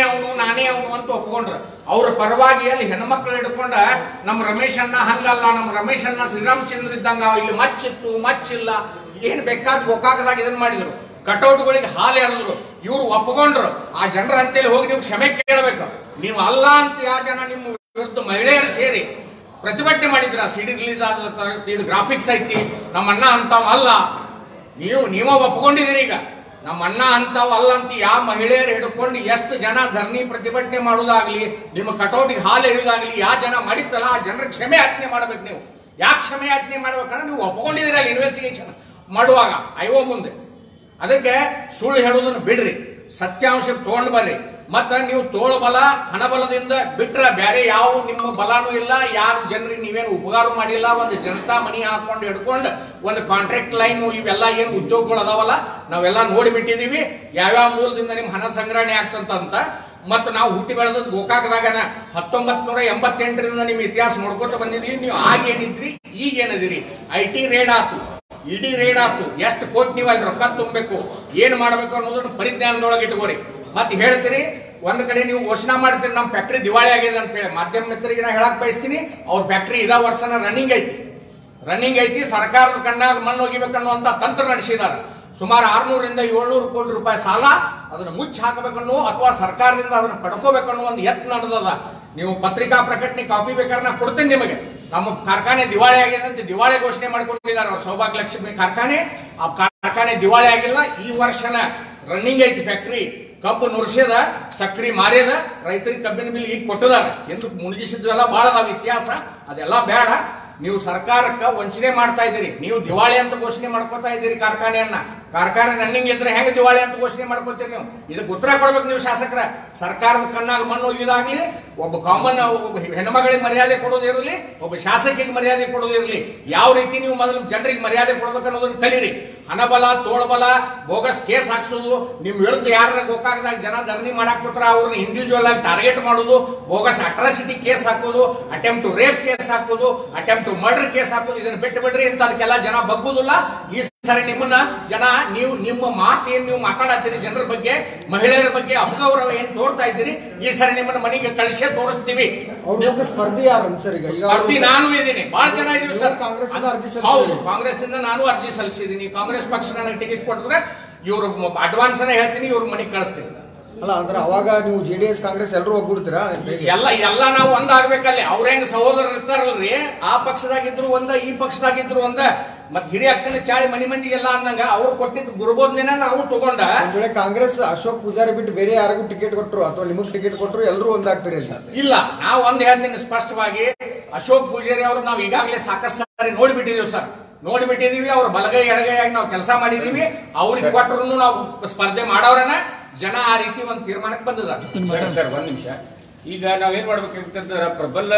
ಅವನು ನಾನೇ ಅವನು ಅಂತ ಒಪ್ಕೊಂಡ್ರು ಅವ್ರ ಪರವಾಗಿ ಅಲ್ಲಿ ಹೆಣ್ಮಕ್ಳು ಹಿಡ್ಕೊಂಡ ನಮ್ಮ ರಮೇಶ್ ಅಣ್ಣ ಹಂಗಲ್ಲ ನಮ್ಮ ರಮೇಶ್ ಅಣ್ಣ ಶ್ರೀರಾಮಚಂದ್ರ ಇದ್ದಂಗ ಅವ ಇಲ್ಲಿ ಮಚ್ಚಿತ್ತು ಮಚ್ಚಿಲ್ಲ ಏನ್ ಬೇಕಾದ ಗೋಕಾಕದಾಗ ಇದನ್ನ ಮಾಡಿದ್ರು ಕಟೌಟ್ಗಳಿಗೆ ಹಾಲು ಎರೆದ್ರು ಇವ್ರು ಒಪ್ಕೊಂಡ್ರು ಆ ಜನರ ಅಂತೇಳಿ ಹೋಗಿ ನೀವು ಕ್ಷಮೆ ಕೇಳಬೇಕು ನೀವು ಅಲ್ಲ ಅಂತ ಯಾವ ಜನ ನಿಮ್ಮ ವಿರುದ್ಧ ಮಹಿಳೆಯರು ಸೇರಿ ಪ್ರತಿಭಟನೆ ಮಾಡಿದ್ರ ಸಿಡಿ ರಿಲೀಸ್ ಆದ ತರ ಇದು ಗ್ರಾಫಿಕ್ಸ್ ಐತಿ ನಮ್ಮ ಅಣ್ಣ ಅಂತಾವ ಅಲ್ಲ ನೀವು ನೀವ ಒಪ್ಕೊಂಡಿದ್ದೀರಿ ಈಗ ನಮ್ಮ ಅಣ್ಣ ಅಂತಾವ ಅಲ್ಲ ಅಂತ ಯಾವ ಮಹಿಳೆಯರು ಹಿಡ್ಕೊಂಡು ಎಷ್ಟು ಜನ ಧರಣಿ ಪ್ರತಿಭಟನೆ ಮಾಡೋದಾಗ್ಲಿ ನಿಮ್ಮ ಕಟೌಟಿಗೆ ಹಾಲು ಎರಿಯೋದಾಗ್ಲಿ ಯಾವ ಜನ ಮಾಡಿತ್ತಲ್ಲ ಆ ಜನರ ಕ್ಷಮೆ ಯಾಚನೆ ಮಾಡ್ಬೇಕು ನೀವು ಯಾಕೆ ಕ್ಷಮೆ ಯಾಚನೆ ಮಾಡ್ಬೇಕಂದ್ರೆ ನೀವು ಒಪ್ಕೊಂಡಿದ್ದೀರಿ ಅಲ್ಲಿ ಇನ್ವೆಸ್ಟಿಗೇಷನ್ ಮಾಡುವಾಗ ಐವೋ ಮುಂದೆ ಅದಕ್ಕೆ ಸುಳ್ಳು ಹೇಳೋದನ್ನ ಬಿಡ್ರಿ ಸತ್ಯಾಂಶ ತಗೊಂಡ್ ಬರ್ರಿ ಮತ್ತ ನೀವು ತೋಳ್ಬಲ ಹಣಬಲದಿಂದ ಬಿಟ್ರ ಬೇರೆ ಯಾವ ನಿಮ್ಮ ಬಲಾನು ಇಲ್ಲ ಯಾರು ಜನರಿಗೆ ನೀವೇನು ಉಪಕಾರ ಮಾಡಿಲ್ಲ ಒಂದು ಜನತಾ ಮನಿ ಹಾಕೊಂಡು ಹಿಡ್ಕೊಂಡು ಒಂದು ಕಾಂಟ್ರಾಕ್ಟ್ ಲೈನ್ ಇವೆಲ್ಲ ಏನು ಉದ್ಯೋಗಗಳು ಅದಾವಲ್ಲ ನಾವೆಲ್ಲ ನೋಡಿಬಿಟ್ಟಿದೀವಿ ಯಾವ್ಯಾವ ಮೂಲದಿಂದ ನಿಮ್ ಹಣ ಸಂಗ್ರಹಣೆ ಆಗ್ತಂತ ಮತ್ತು ನಾವು ಹುಟ್ಟಿ ಬೆಳೆದದ್ದು ಗೋಕಾಕದಾಗನ ಹತ್ತೊಂಬತ್ ನೂರ ಎಂಬತ್ತೆಂಟರಿಂದ ನಿಮ್ ಇತಿಹಾಸ ನೋಡ್ಕೊತ ಬಂದಿದೀವಿ ನೀವು ಆಗೇನಿದ್ರಿ ಈಗ ಏನದಿರಿ ಐ ಟಿ ರೇಡ್ ಆತು ಇಡೀ ರೇಡ್ ಆತು ಎಷ್ಟು ಕೋಟಿ ನೀವು ಅಲ್ಲಿ ರೊಕ್ಕ ತುಂಬಬೇಕು ಏನ್ ಮಾಡ್ಬೇಕು ಅನ್ನೋದನ್ನ ಪರಿಜ್ಞಾನದೊಳಗೆ ಇಟ್ಕೋರಿ ಮತ್ತೆ ಹೇಳ್ತೀರಿ ಒಂದ್ ಕಡೆ ನೀವು ಘೋಷಣೆ ಮಾಡ್ತೀರಿ ನಮ್ಮ ಫ್ಯಾಕ್ಟ್ರಿ ದಿವಾಳಿ ಆಗಿದೆ ಅಂತ ಹೇಳಿ ಮಾಧ್ಯಮ ಮಿತ್ರರಿಗೆ ನಾ ಹೇಳಕ್ ಬಯಸ್ತೀನಿ ಅವ್ರ ಫ್ಯಾಕ್ಟ್ರಿ ಇದ ವರ್ಷನ ರನ್ನಿಂಗ್ ಐತಿ ರನ್ನಿಂಗ್ ಐತಿ ಸರ್ಕಾರದ ಕಣ್ಣಾಗ ಮಣ್ಣು ಹೋಗಿಬೇಕನ್ನುವಂತ ತಂತ್ರ ನಡೆಸಿದಾರೆ ಸುಮಾರು ಆರ್ನೂರಿಂದ ಏಳ್ನೂರು ಕೋಟಿ ರೂಪಾಯಿ ಸಾಲ ಅದನ್ನ ಮುಚ್ಚಿ ಹಾಕಬೇಕನ್ನೋ ಅಥವಾ ಸರ್ಕಾರದಿಂದ ಅದನ್ನ ಪಡ್ಕೋಬೇಕನ್ನೋ ಒಂದು ಯತ್ನ ನಡೆದದ ನೀವು ಪತ್ರಿಕಾ ಪ್ರಕಟಣೆ ಕಾಪಿ ಬೇಕಾದ್ರೆ ನಾ ಕೊಡ್ತೇನೆ ನಿಮಗೆ ನಮ್ಮ ಕಾರ್ಖಾನೆ ದಿವಾಳಿ ಆಗಿದೆ ಅಂತ ದಿವಾಳಿ ಘೋಷಣೆ ಮಾಡ್ಕೊಂಡಿದ್ದಾರೆ ಅವ್ರು ಸೌಭಾಗ್ಯ ಲಕ್ಷ್ಮಿ ಕಾರ್ಖಾನೆ ಆ ಕಾರ್ಖಾನೆ ದಿವಾಳಿ ಆಗಿಲ್ಲ ಈ ವರ್ಷನ ರನ್ನಿಂಗ್ ಐತಿ ಫ್ಯಾಕ್ಟ್ರಿ ಕಬ್ಬು ನುರ್ಸ್ಯದ ಸಕ್ರಿ ಮಾರ್ಯದ ರೈತರಿಗೆ ಕಬ್ಬಿನ ಬಿಲ್ ಈಗ ಕೊಟ್ಟದಾರ ಎಂದು ಮುಳುಗಿಸಿದ್ವೆಲ್ಲ ಬಹಳ ಅದಾವ ಇತಿಹಾಸ ಅದೆಲ್ಲ ಬೇಡ ನೀವು ಸರ್ಕಾರಕ್ಕೆ ವಂಚನೆ ಮಾಡ್ತಾ ಇದ್ದೀರಿ ನೀವು ದಿವಾಳಿ ಅಂತ ಘೋಷಣೆ ಮಾಡ್ಕೋತಾ ಇದ್ದೀರಿ ಕಾರ್ಖಾನೆಯನ್ನ ಕಾರ್ಖಾನೆ ರನ್ನಿಂಗ್ ಇದ್ರೆ ಹೆಂಗೆ ದಿವಾಳಿ ಅಂತ ಘೋಷಣೆ ಮಾಡ್ಕೋತೀರಿ ನೀವು ಇದಕ್ಕೆ ಉತ್ತರ ಕೊಡ್ಬೇಕು ನೀವು ಶಾಸಕರ ಸರ್ಕಾರದ ಕಣ್ಣಾಗ ಮಣ್ಣು ಒಯ್ಯುದಾಗ್ಲಿ ಒಬ್ಬ ಕಾಮನ್ ಒಬ್ಬ ಹೆಣ್ಮಗಳಿಗೆ ಮರ್ಯಾದೆ ಕೊಡೋದಿರಲಿ ಒಬ್ಬ ಶಾಸಕಿಗೆ ಮರ್ಯಾದೆ ಕೊಡೋದಿರಲಿ ಯಾವ ರೀತಿ ನೀವು ಮೊದಲು ಜನರಿಗೆ ಮರ್ಯಾದೆ ಕೊಡ್ಬೇಕು ಅನ್ನೋದನ್ನ ಕಲೀರಿ ಹಣಬಲ ತೋಳ್ಬಲ ಬೋಗಸ್ ಕೇಸ್ ಹಾಕ್ಸೋದು ನಿಮ್ ವಿರುದ್ಧ ಯಾರ ಗೋಕಾಕದಾಗ ಜನ ಧರಣಿ ಮಾಡಾಕ್ ಕೂತಾರ ಅವ್ರನ್ನ ಇಂಡಿವಿಜುವಲ್ ಆಗಿ ಟಾರ್ಗೆಟ್ ಮಾಡೋದು ಬೋಗಸ್ ಅಟ್ರಾಸಿಟಿ ಕೇಸ್ ಹಾಕೋದು ಅಟೆಂಪ್ಟ್ ಟು ರೇಪ್ ಕೇಸ್ ಹಾಕೋದು ಅಟೆಂಪ್ಟ್ ಟು ಮರ್ಡರ್ ಕೇಸ್ ಹಾಕೋದು ಇದನ್ನ ಬಿಟ್ಟು ಬಿಡ್ರಿ ಅಂತ ಅದಕ್ಕೆಲ್ಲ ಜನ ಬಗ್ಗುದಿಲ್ಲ ಈ ಸರಿ ನಿಮ್ಮನ್ನ ಜನ ನೀವು ನಿಮ್ಮ ಮಾತು ಏನ್ ನೀವು ಮಾತಾಡತ್ತೀರಿ ಜನರ ಬಗ್ಗೆ ಮಹಿಳೆಯರ ಬಗ್ಗೆ ಅಪಗೌರವ ಏನ್ ತೋರ್ತಾ ಇದ್ದೀರಿ ಈ ಸರಿ ನಿಮ್ಮನ್ನ ಮನೆಗೆ ಕಳಿಸೇ ತೋರಿಸ್ತೀವಿ ಅವ್ರ ಜೊತೆ ಸ್ಪರ್ಧಿ ಯಾರು ಸರ್ ಈಗ ಈಗ ಸ್ಪರ್ಧಿ ನಾನು ಇದ್ದೀನಿ ಬಹಳ ಜನ ಇದೀವಿ ಸರ್ ನೀವು ಕಾಂಗ್ರೆಸ್ಸಿಂದ ಅರ್ಜಿ ಸಲ್ಲಿಸಿದ್ದೀರಿ. ಹೌದು ಕಾಂಗ್ರೆಸ್ನಿಂದ ನಾನು ಅರ್ಜಿ ಸಲ್ಲಿಸಿದ್ದೀನಿ ಕಾಂಗ್ರೆಸ್ ಪಕ್ಷ ನನಗೆ ಟಿಕೆಟ್ ಕೊಟ್ಟಿದ್ರೆ ಇವ್ರು ಅಡ್ವಾನ್ಸ್ ಅನ್ನ ಹೇಳ್ತೀನಿ ಇವ್ರ ಮನೆಗೆ ಕಳಿಸ್ತೀನಿ ಅಲ್ಲ ಅಂದ್ರೆ ಅವಾಗ ನೀವು ಜೆ ಡಿ ಎಸ್ ಕಾಂಗ್ರೆಸ್ ಎಲ್ಲರೂ ಒಗ್ಗೂಡ್ತೀರಾ ಎಲ್ಲ ಎಲ್ಲ ನಾವು ಒಂದಾಗ್ಬೇಕಲ್ಲಿ ಅವ್ರ ಹೆಂಗ್ ಸಹೋದರರು ಇರ್ತಾರಲ್ರಿ ಆ ಪಕ್ಷದಾಗಿದ್ರು ಒಂದ ಈ ಪಕ್ಷದಾಗಿದ್ರು ಒಂದ ಮತ್ ಹಿರಿಯ ಅಕ್ಕನ ಚಾಳಿ ಮನಿ ಮಂದಿಗೆಲ್ಲ ಅಂದಂಗ ಅವ್ರು ಕೊಟ್ಟಿದ್ದು ಗುರುಬೋಧನೆನ ನಾವು ತಗೊಂಡ ಒಂದ್ ವೇಳೆ ಕಾಂಗ್ರೆಸ್ ಅಶೋಕ್ ಪೂಜಾರಿ ಬಿಟ್ಟು ಬೇರೆ ಯಾರಿಗೂ ಟಿಕೆಟ್ ಕೊಟ್ಟರು ಅಥವಾ ನಿಮಗೆ ಟಿಕೆಟ್ ಕೊಟ್ಟರು ಎಲ್ಲರೂ ಒಂದಾಗ್ತೀರಿ ಅಂತ ಇಲ್ಲ ನಾವು ಒಂದ್ ಹೇಳ್ತೀನಿ ಸ್ಪಷ್ಟವಾಗಿ ಅಶೋಕ್ ಪೂಜಾರಿ ಅವ್ರು ನಾವು ಈಗಾಗಲೇ ಸಾಕಷ್ಟು ಸಾರಿ ನೋಡಿಬಿಟ್ಟಿದೀವಿ ಸರ್ ನೋಡಿಬಿಟ್ಟಿದೀವಿ ಅವ್ರ ಬಲಗೈ ಎಡಗೈಯಾಗಿ ನಾವು ಕೆಲಸ ಮಾಡಿದೀವಿ ಅವ್ರಿಗೆ ಕೊಟ್ಟರು ನಾವು ಸ್ಪರ್ಧೆ ಮಾಡೋರನ್ನ ಜನ ಆ ರೀತಿ ಒಂದು ತೀರ್ಮಾನಕ್ಕೆ ಬಂದದ ಸರ್ ಸರ್ ಒಂದ್ ನಿಮಿಷ ಈಗ ನಾವೇನ್ ಮಾಡ್ಬೇಕಾಗಿರ್ತಂದ್ರ ಪ್ರಬಲ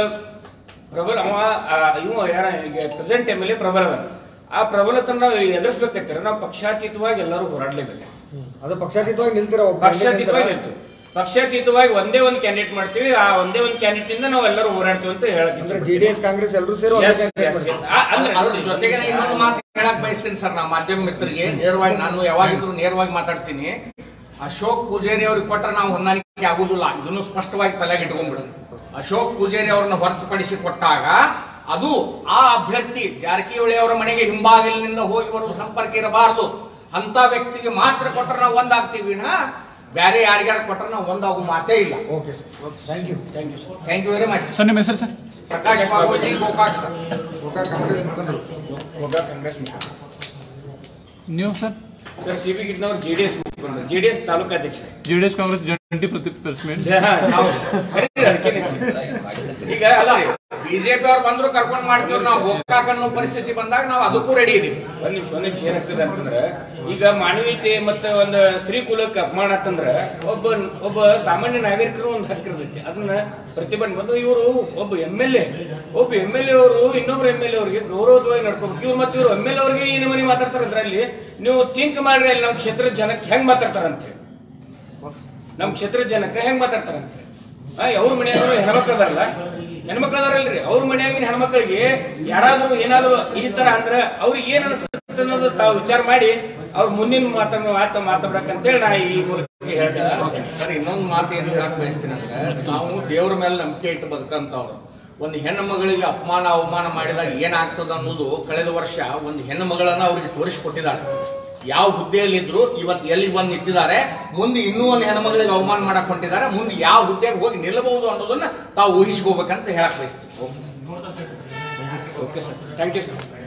ಪ್ರಬಲ ಅವ ಆ, ಇವ ಯಾರ ಈಗ ಪ್ರೆಸೆಂಟ್ ಎಮ್ ಎಲ್ ಎ ಪ್ರಬಲ ಅದಾನ. ಆ ಪ್ರಬಲತನ ನಾವು ಎದುರಿಸ್ಬೇಕಾಗ್ತಾರೆ ನಾವು ಪಕ್ಷಾತೀತವಾಗಿ ಎಲ್ಲರೂ ಹೋರಾಡ್ಲೇಬೇಕು ಅದು ಪಕ್ಷಾತೀತವಾಗಿ ನಿಲ್ತೀರಾ ಒಬ್ಬ ಪಕ್ಷಾತೀತವಾಗಿ ನಿಂತು ಪಕ್ಷಾತೀತವಾಗಿ ಒಂದೇ ಒಂದು ಕ್ಯಾಂಡಿಡೇಟ್ ಮಾಡ್ತೀವಿ ಆ ಒಂದೇ ಒಂದು ಕ್ಯಾಂಡಿಡೇಟ್ ಇಂದ ನಾವು ಎಲ್ಲರೂ ಹೋರಾಡ್ತೀವಿ ಅಂತ ಅಂದ್ರೆ ಜೆ ಡಿ ಎಸ್ ಕಾಂಗ್ರೆಸ್ ಎಲ್ಲರೂ ಸೇರಿ ಒಂದೇ Yes, candidate yes, ಮಾಡ್ತೀರಾ? yes. ಆ- ಅಂದ್ರೆ ಅದ್ರ ಜೊತೆಗೆ ಇನ್ನೊಂದು ಮಾತು ಹೇಳಕ್ ಬಯಸ್ತೀನಿ ಸರ್ ನಾ ಮಾಧ್ಯಮ ಮಿತ್ರರಿಗೆ ನೇರವಾಗಿ ನಾನು ಯಾವಾಗಿದ್ರು ನೇರವಾಗಿ ಮಾತಾಡ್ತೀನಿ ಅಶೋಕ್ ಪೂಜಾರಿ ಅವ್ರಿಗೆ ಕೊಟ್ರೆ ನಾವು ಹೊಂದಾಣಿಕೆ ಆಗುದಿಲ್ಲ ಇದನ್ನು ಸ್ಪಷ್ಟವಾಗಿ ತಲೆಗೆ ಇಟ್ಕೊಂಡ್ಬಿಡು ಅಶೋಕ್ ಪೂಜಾರಿ ಅವ್ರನ್ನ ಹೊರತುಪಡಿಸಿ ಕೊಟ್ಟಾಗ ಅದು ಆ ಅಭ್ಯರ್ಥಿ ಜಾರಕಿಹೊಳಿ ಅವರ ಮನೆಗೆ ಹಿಂಬಾಗಿಲಿನಿಂದ ಹೋಗಿ ಬರುವ ಸಂಪರ್ಕ ಇರಬಾರದು ಅಂತ ವ್ಯಕ್ತಿಗೆ ಮಾತ್ರ ಕೊಟ್ರೆ ನಾವು ಒಂದಾಗ್ತೀವಿ ವಿನಃ ಬೇರೆ ಯಾರಿಗಾರ ಕೊಟ್ರೆ ನಾವು ಒಂದಾಗೋ ಮಾತೇ ಇಲ್ಲ okay sir thank you thank you sir thank you very much sir ನಿಮ್ಮ ಹೆಸರು ಸರ್ ಪ್ರಕಾಶ್ ಬಾಬುಜಿ ಗೋಕಾಕ್ ಸರ್ ಗೋಕಾಕ್ ಕಾಂಗ್ರೆಸ್ ಮುಖಂಡ ಹೋಗ ಕಾಂಗ್ರೆಸ್ ಮುಖಂಡ ನೀವು ಸರ್ ಸರ್ ಸಿ ಬಿ ಗಿಡ್ನವ್ರು ಜೆ ಡಿ ಎಸ್ ಮುಖಂಡ ಜೆ ಡಿ ಎಸ್ ತಾಲೂಕಾಧ್ಯಕ್ಷ ಜೆ ಡಿ ಎಸ್ ಕಾಂಗ್ರೆಸ್ ಜಂಟಿ ಪ್ರತಿ ಪ್ರೆಸ್ ಮೀಟ್ ಈಗ ಅಲ್ಲ ರೀ, ಬಿಜೆಪಿ ಅವ್ರು ಬಂದ್ರು ಕರ್ಕೊಂಡ್ ಮಾಡ್ತೀವಿ ನಾವು ಗೋಕಾಕ್ ಅನ್ನೋ ಪರಿಸ್ಥಿತಿ ಬಂದಾಗ ನಾವು ಅದಕ್ಕೂ ರೆಡಿ ಇದೀವಿ ಒಂದ್ ನಿಮಿಷ ಒಂದ್ ನಿಮಿಷ ಏನಾಗ್ತದೆ ಅಂತಂದ್ರ ಈಗ ಮಾನವೀಯತೆ ಮತ್ತೆ ಒಂದ್ ಸ್ತ್ರೀ ಕುಲಕ್ಕೆ ಅಪಮಾನ ಅಂತಂದ್ರ ಒಬ್ಬ ಒಬ್ಬ ಸಾಮಾನ್ಯ ನಾಗರಿಕರು ಒಂದು ಹಕ್ಕಿರ್ತೈತಿ ಅದನ್ನ ಪ್ರತಿಭಟನೆ ಬಂದು ಇವರು ಒಬ್ಬ ಎಂ ಎಲ್ ಎ ಒಬ್ಬ ಎಂ ಎಲ್ ಎ ಅವರು ಇನ್ನೊಬ್ರು ಎಂ ಎಲ್ ಎ ಅವರಿಗೆ ಗೌರವವಾಗಿ ನಡ್ಕೋಬೇಕು ಇವ್ರು ಮತ್ತೆ ಇವ್ರು ಎಂ ಎಲ್ ಅವ್ರಿಗೆ ಈ ಮನೆ ಮಾತಾಡ್ತಾರ ಅದ್ರಲ್ಲಿ ನೀವು ಥಿಂಕ್ ಮಾಡ್ರಿ ಅಲ್ಲಿ ನಮ್ಮ ಕ್ಷೇತ್ರದ ಜನಕ್ಕೆ ಹೆಂಗ್ ಮಾತಾಡ್ತಾರ ಅಂತ ಹೇಳಿ ನಮ್ಮ ಕ್ಷೇತ್ರದ ಜನಕ್ಕೆ ಹೆಂಗ್ ಮಾತಾಡ್ತಾರ ಅಂತ ಹೇಳಿ ಆ, ಅವ್ರ ಮನೆಯಾಗ ಹೆಣ್ಮಕ್ಳು ಅದಾರಲ್ಲ ಹೆಣ್ಮಕ್ಳು ಅದಾರಲ್ರಿ ಅವ್ರ ಮನೆಯಾಗಿನ ಹೆಣ್ಮಕ್ಳಿಗೆ ಯಾರಾದ್ರೂ ಏನಾದ್ರು ಈ ತರ ಅಂದ್ರ ಅವ್ರಿಗೆ ಏನ್ ಅನಿಸ್ತದೆ ಅನ್ನೋದು ತಾವು ವಿಚಾರ ಮಾಡಿ ಅವ್ರ ಮುಂದಿನ ಮಾತನ್ನ ಮಾತ ಮಾತಾಡ್ಬೇಕಂತೇಳಿ ನಾ ಈ ಮೂಲಕ ಹೇಳ್ತೇನೆ ಸರ್ ಇನ್ನೊಂದು ಮಾತು ಏನು ಹೇಳಕ್ ಬಯಸ್ತೀನಿ ಅಂದ್ರೆ ನಾವು ದೇವ್ರ ಮೇಲೆ ನಂಬಿಕೆ ಇಟ್ಟು ಬದುಕಂತವ್ರು ಒಂದು ಹೆಣ್ಣು ಮಗಳಿಗೆ ಅಪಮಾನ ಅವಮಾನ ಮಾಡಿದಾಗ ಏನಾಗ್ತದ ಅನ್ನೋದು ಕಳೆದ ವರ್ಷ ಒಂದು ಹೆಣ್ಣು ಮಗಳನ್ನ ಅವ್ರಿಗೆ ತೋರಿಸಿಕೊಟ್ಟಿದ್ದಾಳೆ ಯಾವ ಹುದ್ದೆಯಲ್ಲಿದ್ರು ಇವತ್ತು ಎಲ್ಲಿ ಬಂದು ನಿಂತಿದ್ದಾರೆ ಮುಂದೆ ಇನ್ನೂ ಒಂದು ಹೆಣ್ಣು ಮಗಳಿಗೆ ಅವಮಾನ ಮಾಡಕ್ ಹೊಂಟಿದ್ದಾರೆ ಮುಂದೆ ಯಾವ ಹುದ್ದೆಗೆ ಹೋಗಿ ನಿಲ್ಲಬಹುದು ಅನ್ನೋದನ್ನ ತಾವು ಊಹಿಸ್ಕೋಬೇಕಂತ ಹೇಳಕ್ ಬಯಸ್ತೀನಿ okay sir thank you sir